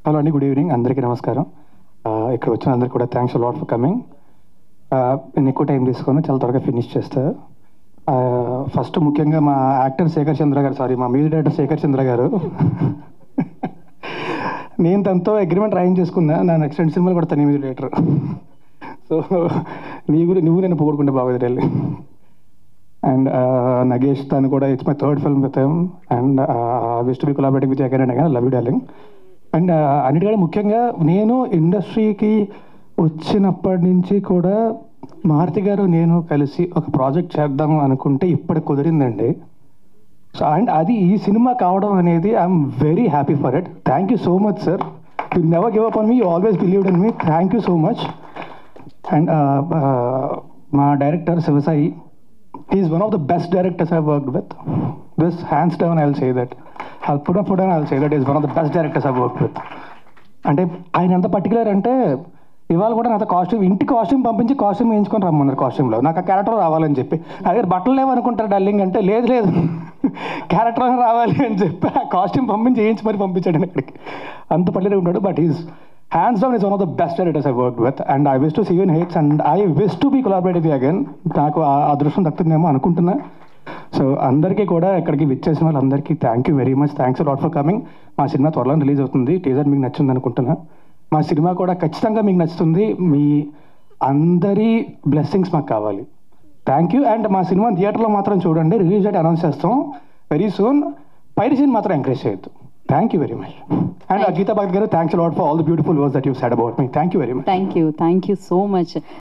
hello అండి good evening అందరికీ నమస్కారం ఆ, ఇక్కడ వచ్చిన అందరికీ కూడా థ్యాంక్స్ లాట్ ఫర్ కమింగ్ నేను ఎక్కువ టైం తీసుకొని చాలా త్వరగా ఫినిష్ చేస్తా ఫస్ట్ ముఖ్యంగా మా యాక్టర్ శేఖర్ చంద్ర గారు సారీ మా మ్యూజిక్ డైరెక్టర్ శేఖర్ చంద్ర గారు నేను తనతో అగ్రిమెంట్ రాయింగ్ చేసుకున్నా నా నెక్స్ట్ రెండు సినిమాలు కూడా తన మ్యూజిక్ డైరెక్టర్ సో నీ గురి నువ్వు నేను పోగొట్టుకుంటే బాగోదు వెళ్ళి అండ్ నగేష్ తను కూడా it's my third film with him and wish to be collaborating with again and again love you darling and అన్నిటికంటే ముఖ్యంగా నేను ఇండస్ట్రీకి వచ్చినప్పటి నుంచి కూడా మారుతి గారు నేను కలిసి ఒక ప్రాజెక్ట్ చేద్దాం అనుకుంటే ఇప్పటికి కుదిరిందండి సో అండ్ అది ఈ సినిమా కావడం అనేది I'm very happy for it thank you so much sir you never give up on me you always believed in me thank you so much and మా director Sivasai is one of the best directors I work with this hands down I will say that I'll put put I will say that is one of the best directors I work with అంటే ఆయన ఎంత particular అంటే ఇవాళ కూడా నాతో costume ఇంటి costume పంపించి costume వేయించుకొని రమ్మన్నారు కాస్ట్యూమ్లో నాకు ఆ క్యారెక్టర్ రావాలని చెప్పి అదే బట్టలు లేవనుకుంటారు డల్లింగ్ అంటే లేదు లేదు క్యారెక్టర్ రావాలి అని చెప్పి ఆ కాస్ట్యూమ్ పంపించి వేయించి మరి పంపించాడు ఇక్కడికి అంత పర్టికులర్ ఉంటాడు but is hands down is one of the best directors I work with and I wish to see you in hits and I wish to be collaborative again నాకు ఆ అదృష్టం దక్కుతుందేమో అనుకుంటున్నా సో అందరికీ కూడా ఇక్కడికి విచ్చేసిన వాళ్ళందరికీ thank you very much thanks lot for coming మా సినిమా త్వరలో రిలీజ్ అవుతుంది టీజర్ మీకు నచ్చింది అనుకుంటున్నా మా సినిమా కూడా ఖచ్చితంగా మీకు నచ్చుతుంది మీ అందరి బ్లెస్సింగ్స్ మాకు కావాలి థ్యాంక్ యూ అండ్ మా సినిమా థియేటర్లో మాత్రం చూడండి రిలీజ్ డేట్ అనౌన్స్ చేస్తాం వెరీ సూన్ పైరసీని మాత్రం ఎంకరేజ్ చేయొద్దు thank you very much and Geetha Bhagat garu thanks lot for all the beautiful words that you said about me thank you very much thank you thank you so much